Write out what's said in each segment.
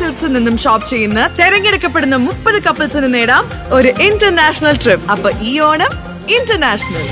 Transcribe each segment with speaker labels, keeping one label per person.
Speaker 1: സിൽക്സിൽ നിന്നും ഷോപ്പ് ചെയ്യുന്ന തെരഞ്ഞെടുക്കപ്പെടുന്ന മുപ്പത് കപ്പിൾസിന് നേടാം ഒരു ഇന്റർനാഷണൽ ട്രിപ്പ് അപ്പൊ ഈ ഓണം ഇന്റർനാഷണൽ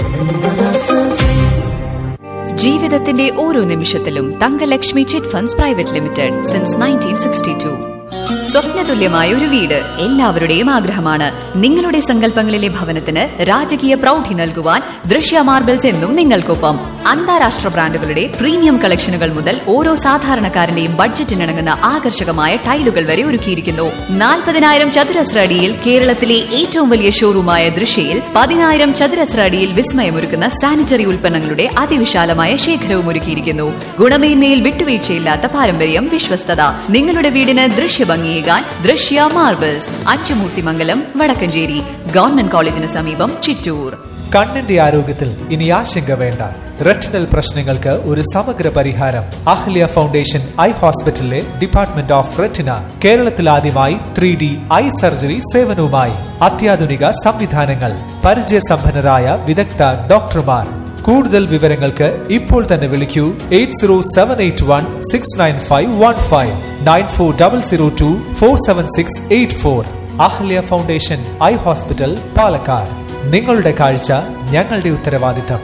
Speaker 2: ജീവിതത്തിന്റെ ഓരോ നിമിഷത്തിലും Thankalakshmi chit funds private limited since nineteen sixty two സ്വപ്നതുല്യമായ ഒരു വീട് എല്ലാവരുടെയും ആഗ്രഹമാണ് നിങ്ങളുടെ സങ്കല്പങ്ങളിലെ ഭവനത്തിന് രാജകീയ പ്രൗഢി നൽകുവാൻ ദൃശ്യ മാർബിൾസ് എന്നും നിങ്ങൾക്കൊപ്പം അന്താരാഷ്ട്ര ബ്രാൻഡുകളുടെ പ്രീമിയം കളക്ഷനുകൾ മുതൽ ഓരോ സാധാരണക്കാരന്റെയും ബഡ്ജറ്റിനിണങ്ങുന്ന ആകർഷകമായ ടൈലുകൾ വരെ ഒരുക്കിയിരിക്കുന്നു നാൽപ്പതിനായിരം ചതുരശ്ര അടിയിൽ കേരളത്തിലെ ഏറ്റവും വലിയ ഷോറൂമായ ദൃശ്യയിൽ പതിനായിരം ചതുരശ്ര അടിയിൽ വിസ്മയമൊരുക്കുന്ന സാനിറ്ററി ഉൽപ്പന്നങ്ങളുടെ അതിവിശാലമായ ശേഖരവും ഒരുക്കിയിരിക്കുന്നു ഗുണമേന്മയിൽ വിട്ടുവീഴ്ചയില്ലാത്ത പാരമ്പര്യം വിശ്വസ്തത നിങ്ങളുടെ വീടിന് ദൃശ്യഭംഗിയേകാൻ ദൃശ്യ മാർബിൾസ് അച്ചുമൂർത്തിമംഗലം വടക്കഞ്ചേരി ഗവൺമെന്റ് കോളേജിന് സമീപം ചിറ്റൂർ
Speaker 3: കണ്ണിന്റെ ആരോഗ്യത്തിൽ ഇനി ആശങ്ക വേണ്ട റെറ്റിനൽ പ്രശ്നങ്ങൾക്ക് ഒരു സമഗ്ര പരിഹാരം അഹ്ല്യ ഫൗണ്ടേഷൻ ഐ ഹോസ്പിറ്റലിലെ ഡിപ്പാർട്ട്മെന്റ് ഓഫ് റെറ്റിന കേരളത്തിൽ ആദ്യമായി ത്രീ ഡി ഐ സർജറി സേവനവുമായി അത്യാധുനിക സംവിധാനങ്ങൾ പരിചയസമ്പന്നരായ വിദഗ്ധ ഡോക്ടർമാർ കൂടുതൽ വിവരങ്ങൾക്ക് ഇപ്പോൾ തന്നെ വിളിക്കൂ eight zero seven eight one six nine five one five nine four double zero two four seven six eight four Ahalya foundation eye hospital Palakkad നിങ്ങളുടെ കാഴ്ച ഞങ്ങളുടെ ഉത്തരവാദിത്തം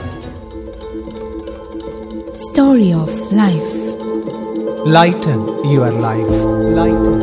Speaker 4: Story of Life.
Speaker 3: Lighten your life lighten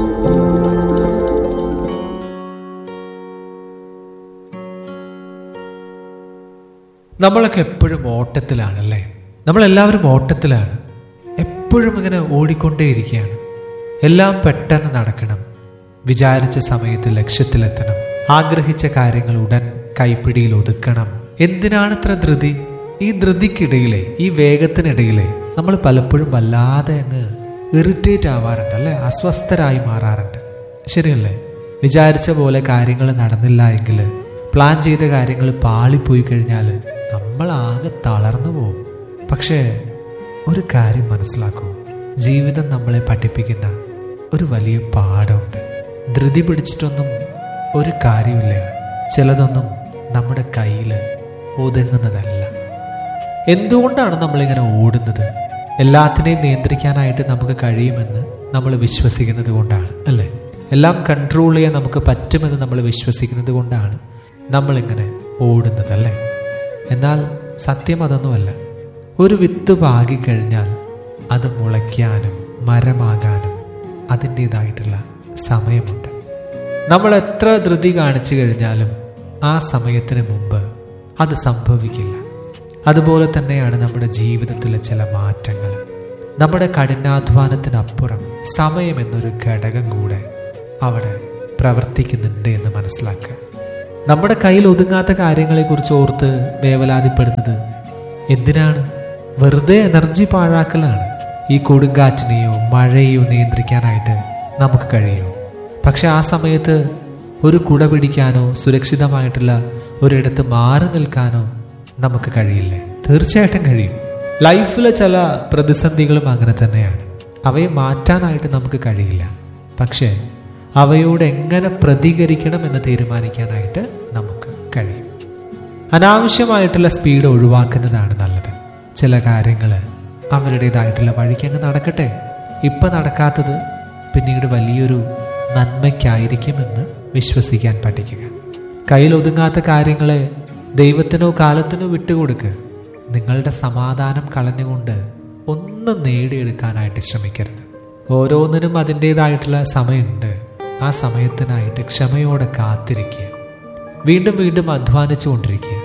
Speaker 3: നമ്മളൊക്കെ എപ്പോഴും ഓട്ടത്തിലാണല്ലേ നമ്മളെല്ലാവരും ഓട്ടത്തിലാണ് എപ്പോഴും ഇങ്ങനെ ഓടിക്കൊണ്ടേയിരിക്കുകയാണ് എല്ലാം പെട്ടെന്ന് നടക്കണം വിചാരിച്ച സമയത്ത് ലക്ഷ്യത്തിലെത്തണം ആഗ്രഹിച്ച കാര്യങ്ങൾ ഉടൻ കൈപ്പിടിയിൽ ഒതുക്കണം എന്തിനാണ് ഇത്ര ധൃതി ഈ ധൃതിക്കിടയിലെ ഈ വേഗത്തിനിടയിലെ നമ്മൾ പലപ്പോഴും വല്ലാതെ അങ്ങ് ഇറിറ്റേറ്റ് ആവാറുണ്ട് അല്ലെ അസ്വസ്ഥരായി മാറാറുണ്ട് ശരിയല്ലേ വിചാരിച്ച പോലെ കാര്യങ്ങൾ നടന്നില്ല എങ്കിൽ പ്ലാൻ ചെയ്ത കാര്യങ്ങൾ പാളിപ്പോയി കഴിഞ്ഞാൽ നമ്മൾ ആകെ തളർന്നു പോകും പക്ഷേ ഒരു കാര്യം മനസ്സിലാക്കൂ ജീവിതം നമ്മളെ പഠിപ്പിക്കുന്ന ഒരു വലിയ പാഠമുണ്ട് ധൃതി പിടിച്ചിട്ടൊന്നും ഒരു കാര്യമില്ല ചിലതൊന്നും നമ്മുടെ കയ്യിൽ ഒതുങ്ങുന്നതല്ല എന്തുകൊണ്ടാണ് നമ്മളിങ്ങനെ ഓടുന്നത് എല്ലാത്തിനെയും നിയന്ത്രിക്കാനായിട്ട് നമുക്ക് കഴിയുമെന്ന് നമ്മൾ വിശ്വസിക്കുന്നത് കൊണ്ടാണ് അല്ലേ എല്ലാം കൺട്രോൾ ചെയ്യാൻ നമുക്ക് പറ്റുമെന്ന് നമ്മൾ വിശ്വസിക്കുന്നത് കൊണ്ടാണ് നമ്മളിങ്ങനെ ഓടുന്നത് അല്ലേ എന്നാൽ സത്യം അതൊന്നുമല്ല ഒരു വിത്ത് പാകിക്കഴിഞ്ഞാൽ അത് മുളയ്ക്കാനും മരമാകാനും അതിൻ്റെതായിട്ടുള്ള സമയമുണ്ട് നമ്മൾ എത്ര ധൃതി കാണിച്ചു കഴിഞ്ഞാലും ആ സമയത്തിന് മുമ്പ് അത് സംഭവിക്കില്ല അതുപോലെ തന്നെയാണ് നമ്മുടെ ജീവിതത്തിലെ ചില മാറ്റങ്ങൾ നമ്മുടെ കഠിനാധ്വാനത്തിനപ്പുറം സമയം എന്നൊരു ഘടകം കൂടെ അവിടെ പ്രവർത്തിക്കുന്നുണ്ട് എന്ന് മനസ്സിലാക്കുക നമ്മുടെ കയ്യിൽ ഒതുങ്ങാത്ത കാര്യങ്ങളെക്കുറിച്ച് ഓർത്ത് വേവലാതിപ്പെടുന്നത് എന്തിനാണ് വെറുതെ എനർജി പാഴാക്കലാണ് ഈ കൊടുങ്കാറ്റിനെയോ മഴയെയോ നിയന്ത്രിക്കാനായിട്ട് നമുക്ക് കഴിയുമോ പക്ഷെ ആ സമയത്ത് ഒരു കുട പിടിക്കാനോ സുരക്ഷിതമായിട്ടുള്ള ഒരിടത്ത് മാറി നിൽക്കാനോ നമുക്ക് കഴിയില്ലേ തീർച്ചയായിട്ടും കഴിയും ലൈഫിലെ ചില പ്രതിസന്ധികളും അങ്ങനെ തന്നെയാണ് അവയെ മാറ്റാനായിട്ട് നമുക്ക് കഴിയില്ല പക്ഷേ അവയോട് എങ്ങനെ പ്രതികരിക്കണം എന്ന് തീരുമാനിക്കാനായിട്ട് നമുക്ക് കഴിയും അനാവശ്യമായിട്ടുള്ള സ്പീഡ് ഒഴിവാക്കുന്നതാണ് നല്ലത് ചില കാര്യങ്ങൾ അവരുടേതായിട്ടുള്ള വഴിക്ക് അങ്ങ് നടക്കട്ടെ ഇപ്പം നടക്കാത്തത് പിന്നീട് വലിയൊരു നന്മയ്ക്കായിരിക്കുമെന്ന് വിശ്വസിക്കാൻ പഠിക്കുക കയ്യിൽ ഒതുങ്ങാത്ത കാര്യങ്ങളെ ദൈവത്തിനോ കാലത്തിനോ വിട്ടുകൊടുക്കുക നിങ്ങളുടെ സമാധാനം കളഞ്ഞുകൊണ്ട് ഒന്നും നേടിയെടുക്കാനായിട്ട് ശ്രമിക്കരുത് ഓരോന്നിനും അതിൻ്റെതായിട്ടുള്ള സമയമുണ്ട് ആ സമയത്തിനായിട്ട് ക്ഷമയോടെ കാത്തിരിക്കുക വീണ്ടും വീണ്ടും അധ്വാനിച്ചു കൊണ്ടിരിക്കുക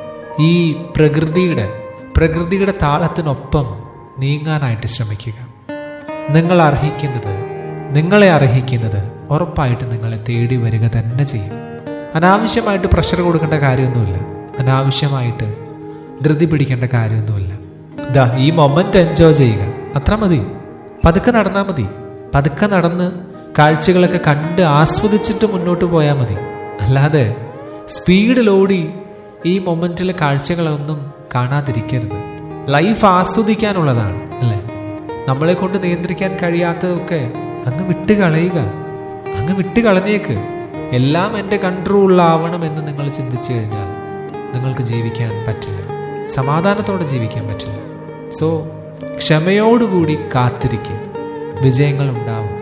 Speaker 3: ഈ പ്രകൃതിയുടെ പ്രകൃതിയുടെ താളത്തിനൊപ്പം നീങ്ങാനായിട്ട് ശ്രമിക്കുക നിങ്ങൾ അർഹിക്കുന്നത് നിങ്ങളെ അർഹിക്കുന്നത് ഉറപ്പായിട്ട് നിങ്ങളെ തേടി വരിക തന്നെ ചെയ്യും അനാവശ്യമായിട്ട് പ്രഷർ കൊടുക്കേണ്ട കാര്യമൊന്നുമില്ല അനാവശ്യമായിട്ട് ധൃതി പിടിക്കേണ്ട കാര്യമൊന്നുമില്ല ഇതാ ഈ മൊമെന്റ് എൻജോയ് ചെയ്യുക അത്ര മതി പതുക്കെ നടന്നാൽ മതി പതുക്കെ നടന്ന് കാഴ്ചകളൊക്കെ കണ്ട് ആസ്വദിച്ചിട്ട് മുന്നോട്ട് പോയാൽ മതി അല്ലാതെ സ്പീഡിലോടി ഈ മൊമെന്റിലെ കാഴ്ചകളൊന്നും കാണാതിരിക്കരുത് ലൈഫ് ആസ്വദിക്കാനുള്ളതാണ് അല്ലേ നമ്മളെ കൊണ്ട് നിയന്ത്രിക്കാൻ കഴിയാത്തതൊക്കെ അങ്ങ് വിട്ട് കളയുക അങ്ങ് വിട്ട് കളഞ്ഞേക്ക് എല്ലാം എൻ്റെ കൺട്രോളിലാവണം എന്ന് നിങ്ങൾ ചിന്തിച്ചു കഴിഞ്ഞാൽ നിങ്ങൾക്ക് ജീവിക്കാൻ പറ്റില്ല സമാധാനത്തോടെ ജീവിക്കാൻ പറ്റില്ല സോ ക്ഷമയോടുകൂടി കാത്തിരിക്കുക വിജയങ്ങൾ ഉണ്ടാവും